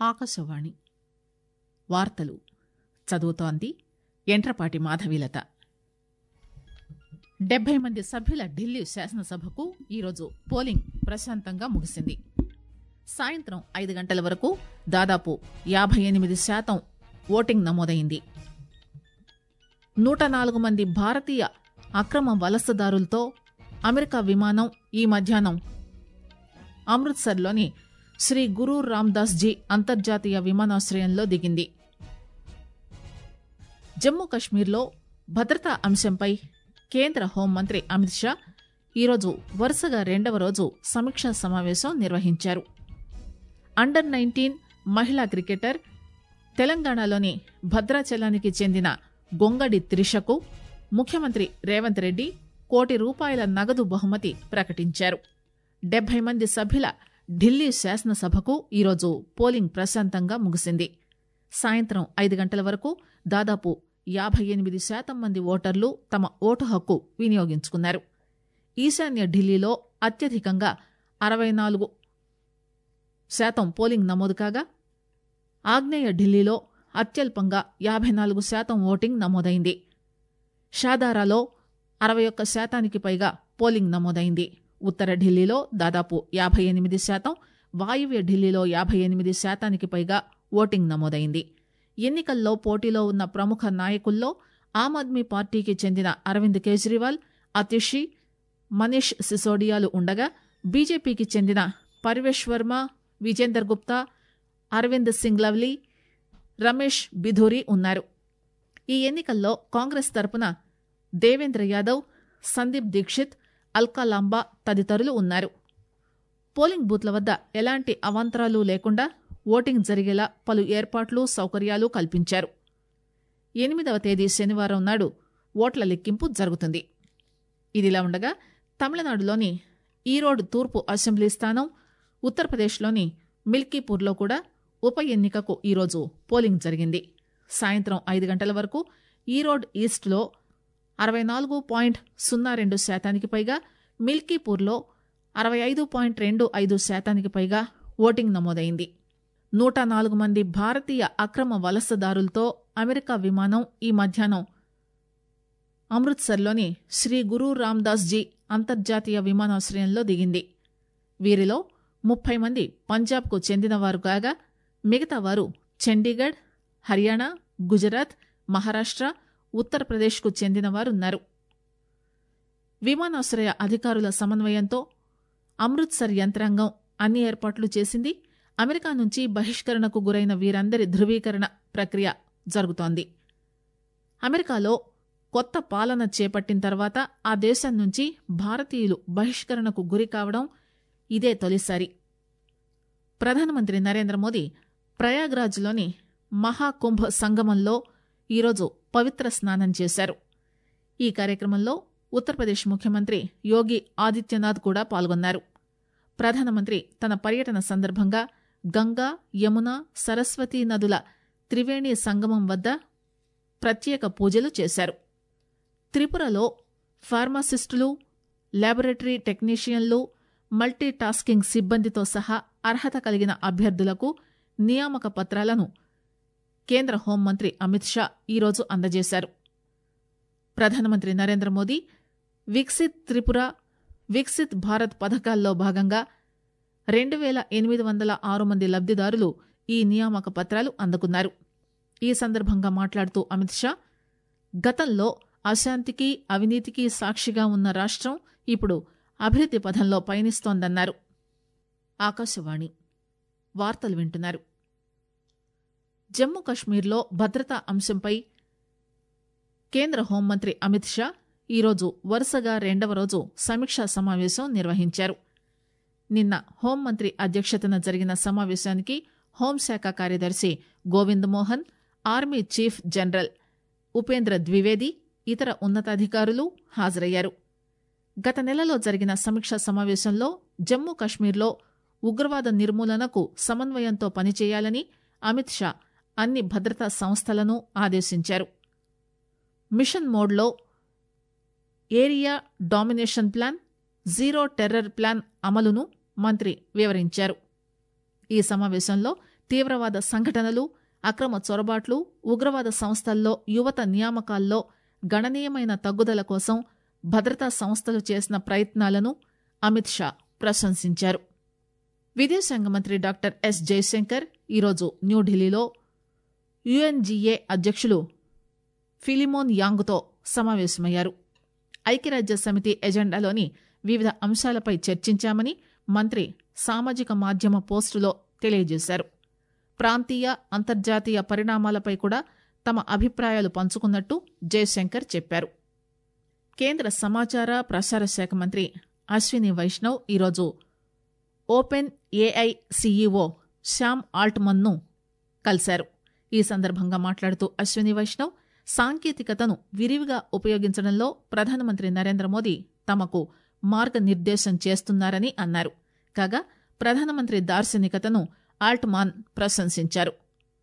ఆకాశవాణి వార్తలు చదువుతోంది ఎంట్రపాటి మాధవీలత డెబ్బై మంది సభ్యుల ఢిల్లీ శాసనసభకు ఈరోజు పోలింగ్ ప్రశాంతంగా ముగిసింది సాయంత్రం ఐదు గంటల వరకు దాదాపు యాభై ఎనిమిది శాతం ఓటింగ్ నమోదైంది నూట నాలుగు మంది భారతీయ అక్రమ వలసదారులతో అమెరికా విమానం ఈ మధ్యాహ్నం అమృత్సర్లోని శ్రీ గురు రామ్దాస్ జీ అంతర్జాతీయ విమానాశ్రయంలో దిగింది జమ్మూ కశ్మీర్లో భద్రతా అంశంపై కేంద్ర హోంమంత్రి అమిత్ షా ఈరోజు వరుసగా రెండవ రోజు సమీక్షా సమావేశం నిర్వహించారు అండర్ నైన్టీన్ మహిళా క్రికెటర్ తెలంగాణలోని భద్రాచలానికి చెందిన గొంగడి త్రిషకు ముఖ్యమంత్రి రేవంత్ రెడ్డి కోటి రూపాయల నగదు బహుమతి ప్రకటించారు డెబ్బై మంది సభ్యుల ఢిల్లీ శాసనసభకు ఈరోజు పోలింగ్ ప్రశాంతంగా ముగిసింది సాయంత్రం ఐదు గంటల వరకు దాదాపు యాభై ఎనిమిది శాతం మంది ఓటర్లు తమ ఓటు హక్కు వినియోగించుకున్నారు ఈశాన్య ఢిల్లీలో అత్యధికంగా అరవై నాలుగు శాతం పోలింగ్ నమోదు కాగా ఆగ్నేయ ఢిల్లీలో అత్యల్పంగా యాభై నాలుగు శాతం ఓటింగ్ నమోదైంది షాదారాలో అరవై ఒక్క శాతానికి పైగా పోలింగ్ నమోదైంది ఉత్తర ఢిల్లీలో దాదాపు యాభై ఎనిమిది శాతం వాయువ్య ఢిల్లీలో యాభై ఎనిమిది శాతానికి పైగా ఓటింగ్ నమోదైంది ఎన్నికల్లో పోటీలో ఉన్న ప్రముఖ నాయకుల్లో ఆమ్ ఆద్మీ పార్టీకి చెందిన అరవింద్ కేజ్రీవాల్ అతిషి మనీష్ సిసోడియాలు ఉండగా బీజేపీకి చెందిన పర్వేష్ వర్మ విజేందర్ గుప్తా అరవింద్ సింగ్ లవ్లీ రమేష్ బిధూరి ఉన్నారు ఈ ఎన్నికల్లో కాంగ్రెస్ తరపున దేవేంద్ర యాదవ్ సందీప్ దీక్షిత్ అల్కా లాంబా తదితరులు ఉన్నారు పోలింగ్ బూత్ల వద్ద ఎలాంటి అవాంతరాలు లేకుండా ఓటింగ్ జరిగేలా పలు ఏర్పాట్లు సౌకర్యాలు కల్పించారు ఎనిమిదవ తేదీ శనివారం నాడు ఓట్ల లెక్కింపు జరుగుతుంది ఇదిలా ఉండగా తమిళనాడులోని ఈరోడ్ తూర్పు అసెంబ్లీ స్థానం ఉత్తరప్రదేశ్లోని మిల్కీపూర్లో కూడా ఉప ఎన్నికకు ఈరోజు పోలింగ్ జరిగింది సాయంత్రం ఐదు గంటల వరకు ఈరోడ్ ఈస్ట్లో అరవై నాలుగు పాయింట్ సున్నా రెండు శాతానికి పైగా మిల్కీపూర్లో అరవై ఐదు పాయింట్ రెండు ఐదు శాతానికి పైగా ఓటింగ్ నమోదైంది నూట నాలుగు మంది భారతీయ అక్రమ వలసదారులతో అమెరికా విమానం ఈ మధ్యాహ్నం అమృత్సర్లోని శ్రీ గురు రామ్దాస్ జీ అంతర్జాతీయ విమానాశ్రయంలో దిగింది వీరిలో ముప్పై మంది పంజాబ్కు చెందినవారు కాగా మిగతా వారు చండీగఢ్ హర్యానా గుజరాత్ మహారాష్ట్ర ఉత్తరప్రదేశ్కు చెందినవారున్నారు విమానాశ్రయ అధికారుల సమన్వయంతో అమృత్సర్ యంత్రాంగం అన్ని ఏర్పాట్లు చేసింది అమెరికా నుంచి బహిష్కరణకు గురైన వీరందరి ధృవీకరణ ప్రక్రియ జరుగుతోంది అమెరికాలో కొత్త పాలన చేపట్టిన తర్వాత ఆ దేశం నుంచి భారతీయులు బహిష్కరణకు గురి కావడం ఇదే తొలిసారి ప్రధానమంత్రి నరేంద్ర మోదీ ప్రయాగ్రాజ్లోని మహాకుంభ సంగమంలో ఈరోజు పవిత్ర స్నానం చేశారు ఈ కార్యక్రమంలో ఉత్తరప్రదేశ్ ముఖ్యమంత్రి యోగి ఆదిత్యనాథ్ కూడా పాల్గొన్నారు ప్రధానమంత్రి తన పర్యటన సందర్భంగా గంగా యమున సరస్వతీ నదుల త్రివేణి సంగమం వద్ద ప్రత్యేక పూజలు చేశారు త్రిపురలో ఫార్మాసిస్టులు ల్యాబొరేటరీ టెక్నీషియన్లు మల్టీ టాస్కింగ్ సిబ్బందితో సహా అర్హత కలిగిన అభ్యర్థులకు నియామక పత్రాలను కేంద్ర హోంమంత్రి అమిత్ షా ఈరోజు అందజేశారు ప్రధానమంత్రి నరేంద్ర మోదీ వికసిత్ త్రిపుర వికసిత్ భారత్ పథకాల్లో భాగంగా రెండు వేల ఎనిమిది వందల ఆరు మంది లబ్దిదారులు ఈ నియామక పత్రాలు అందుకున్నారు ఈ సందర్భంగా మాట్లాడుతూ అమిత్ షా గతంలో అశాంతికి అవినీతికి సాక్షిగా ఉన్న రాష్ట్రం ఇప్పుడు అభివృద్ది పథంలో పయనిస్తోందన్నారు ఆకాశవాణి వార్తలు వింటున్నారు జమ్మూ కశ్మీర్లో భద్రతా అంశంపై కేంద్ర హోంమంత్రి అమిత్ షా ఈరోజు వరుసగా రెండవ రోజు సమీక్షా సమావేశం నిర్వహించారు నిన్న హోంమంత్రి అధ్యక్షతన జరిగిన సమావేశానికి హోంశాఖ కార్యదర్శి Govind Mohan army chief general Upendra Dwivedi ఇతర ఉన్నతాధికారులు హాజరయ్యారు గత నెలలో జరిగిన సమీక్షా సమావేశంలో జమ్మూ కశ్మీర్లో ఉగ్రవాద నిర్మూలనకు సమన్వయంతో పనిచేయాలని అమిత్ షా అన్ని భద్రతా సంస్థలను ఆదేశించారు మిషన్ మోడ్లో area domination plan zero terror plan అమలును మంత్రి వివరించారు ఈ సమావేశంలో తీవ్రవాద సంఘటనలు అక్రమ చొరబాట్లు ఉగ్రవాద సంస్థల్లో యువత నియామకాల్లో గణనీయమైన తగ్గుదల కోసం భద్రతా సంస్థలు చేసిన ప్రయత్నాలను అమిత్ షా ప్రశంసించారు విదేశాంగ మంత్రి డాక్టర్ ఎస్ జయశంకర్ ఈరోజు న్యూఢిల్లీలో యుఎన్జీఏ అధ్యక్షులు ఫిలిమోన్ యాంగ్తో సమావేశమయ్యారు ఐక్యరాజ్య సమితి ఎజెండాలోని వివిధ అంశాలపై చర్చించామని మంత్రి సామాజిక మాధ్యమ పోస్టులో తెలియజేశారు ప్రాంతీయ అంతర్జాతీయ పరిణామాలపై కూడా తమ అభిప్రాయాలు పంచుకున్నట్టు జయశంకర్ చెప్పారు కేంద్ర సమాచార ప్రసార శాఖ మంత్రి అశ్విని వైష్ణవ్ ఈరోజు ఓపెన్ ఏఐ సీఈఓ శ్యామ్ ఆల్ట్మన్ను కలిశారు ఈ సందర్భంగా మాట్లాడుతూ అశ్విని వైష్ణవ్ సాంకేతికతను విరివిగా ఉపయోగించడంలో ప్రధానమంత్రి నరేంద్ర మోదీ తమకు మార్గనిర్దేశం చేస్తున్నారని అన్నారు కాగా ప్రధానమంత్రి దార్శనికతను ఆల్ట్మాన్ ప్రశంసించారు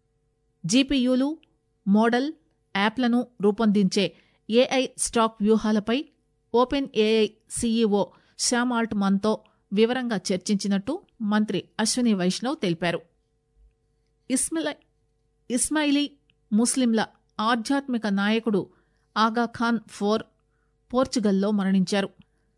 జీపీయూలు మోడల్ యాప్లను రూపొందించే ఏఐ స్టాక్ వ్యూహాలపై ఓపెన్ ఏఐ సీఈఓ శ్యామ్ ఆల్ట్మాన్తో వివరంగా చర్చించినట్టు మంత్రి అశ్విని వైష్ణవ్ తెలిపారు ఇస్మిల ఇస్మాయిలీ ముస్లింల ఆధ్యాత్మిక నాయకుడు ఆగాఖాన్ ఫోర్ పోర్చుగల్లో మరణించారు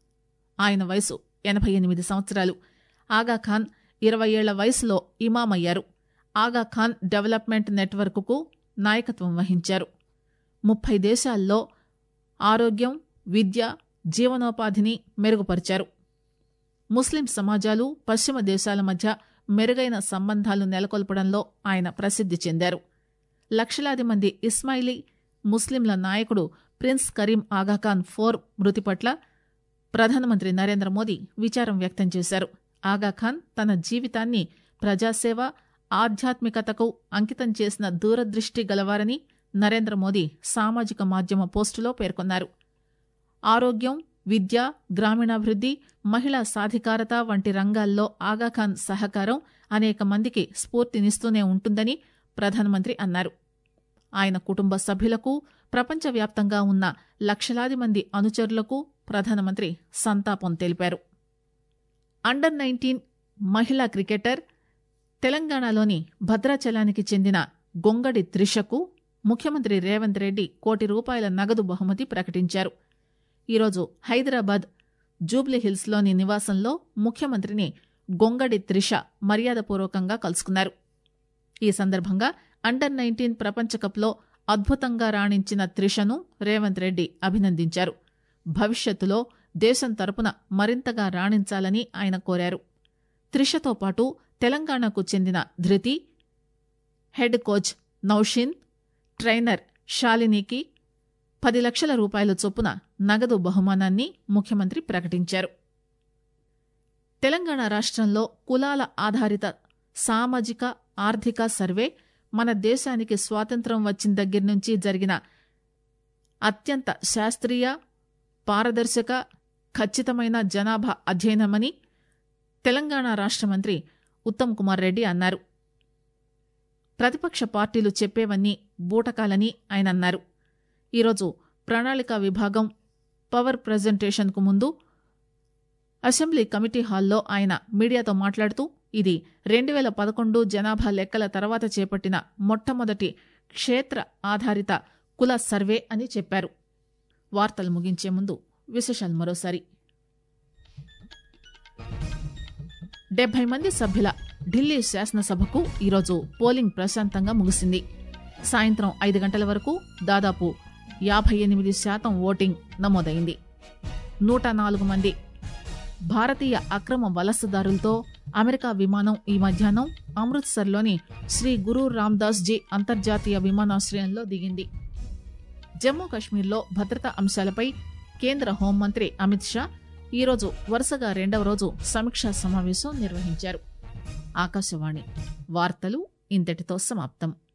ఆయన వయసు ఎనభై ఎనిమిది సంవత్సరాలు ఆగాఖాన్ ఇరవై ఏళ్ల వయసులో ఇమామయ్యారు ఆగాఖాన్ డెవలప్మెంట్ నెట్వర్క్కు నాయకత్వం వహించారు ముప్పై దేశాల్లో ఆరోగ్యం విద్య జీవనోపాధిని మెరుగుపరిచారు ముస్లిం సమాజాలు పశ్చిమ దేశాల మధ్య మెరుగైన సంబంధాలు నెలకొల్పడంలో ఆయన ప్రసిద్ది చెందారు లక్షలాది మంది ఇస్మాయిలీ ముస్లింల నాయకుడు ప్రిన్స్ కరీం ఆగాఖాన్ ఫోర్ మృతి పట్ల ప్రధానమంత్రి నరేంద్ర మోదీ విచారం వ్యక్తం చేశారు ఆగాఖాన్ తన జీవితాన్ని ప్రజాసేవ ఆధ్యాత్మికతకు అంకితం చేసిన దూరదృష్టి గలవారని నరేంద్ర మోదీ సామాజిక మాధ్యమ పోస్టులో పేర్కొన్నారు ఆరోగ్యం విద్య గ్రామీణాభివృద్ది మహిళా సాధికారత వంటి రంగాల్లో ఆగాఖాన్ సహకారం అనేక మందికి స్ఫూర్తినిస్తూనే ఉంటుందని ప్రధానమంత్రి అన్నారు ఆయన కుటుంబ సభ్యులకు ప్రపంచవ్యాప్తంగా ఉన్న లక్షలాది మంది అనుచరులకు ప్రధానమంత్రి సంతాపం తెలిపారు అండర్ నైన్టీన్ మహిళా క్రికెటర్ తెలంగాణలోని భద్రాచలానికి చెందిన గొంగడి త్రిషకు ముఖ్యమంత్రి రేవంత్ రెడ్డి కోటి రూపాయల నగదు బహుమతి ప్రకటించారు ఈరోజు హైదరాబాద్ జూబ్లీహిల్స్లోని నివాసంలో ముఖ్యమంత్రిని గొంగడి త్రిష మర్యాదపూర్వకంగా కలుసుకున్నారు ఈ సందర్భంగా అండర్ నైన్టీన్ ప్రపంచకప్లో అద్భుతంగా రాణించిన త్రిషను రేవంత్ రెడ్డి అభినందించారు భవిష్యత్తులో దేశం తరపున మరింతగా రాణించాలని ఆయన కోరారు త్రిషతో పాటు తెలంగాణకు చెందిన Dhriti head coach Naushin trainer శాలినికి పది లక్షల రూపాయల చొప్పున నగదు బహుమానాన్ని ముఖ్యమంత్రి ప్రకటించారు తెలంగాణ రాష్ట్రంలో కులాల ఆధారిత సామాజిక ఆర్థిక సర్వే మన దేశానికి స్వాతంత్ర్యం వచ్చిన దగ్గర నుంచి జరిగిన అత్యంత శాస్త్రీయ పారదర్శక ఖచ్చితమైన జనాభా అధ్యయనమని తెలంగాణ రాష్ట్ర మంత్రి ఉత్తమ్ కుమార్ రెడ్డి అన్నారు ప్రతిపక్ష పార్టీలు చెప్పేవన్నీ బూటకాలని ఆయన అన్నారు ఈరోజు ప్రణాళిక విభాగం పవర్ ప్రజెంటేషన్కు ముందు అసెంబ్లీ కమిటీ హాల్లో ఆయన మీడియాతో మాట్లాడుతూ ఇది రెండు వేల పదకొండు జనాభా లెక్కల తర్వాత చేపట్టిన మొట్టమొదటి క్షేత్ర ఆధారిత కుల సర్వే అని చెప్పారు వార్తలు ముగించే ముందు విశేషాలు మరోసారి డెబ్బై మంది సభ్యుల ఢిల్లీ శాసనసభకు ఈరోజు పోలింగ్ ప్రశాంతంగా ముగిసింది సాయంత్రం ఐదు గంటల వరకు దాదాపు యాభై ఎనిమిది శాతం ఓటింగ్ నమోదైంది నూట నాలుగు మంది భారతీయ అక్రమ వలసదారులతో అమెరికా విమానం ఈ మధ్యాహ్నం అమృత్సర్లోని శ్రీ గురు రామ్దాస్ జీ అంతర్జాతీయ విమానాశ్రయంలో దిగింది జమ్మూ కశ్మీర్లో భద్రతా అంశాలపై కేంద్ర హోంమంత్రి అమిత్ షా ఈరోజు వరుసగా రెండవ రోజు సమీక్షా సమావేశం నిర్వహించారు ఆకాశవాణి వార్తలు ఇంతటితో సమాప్తం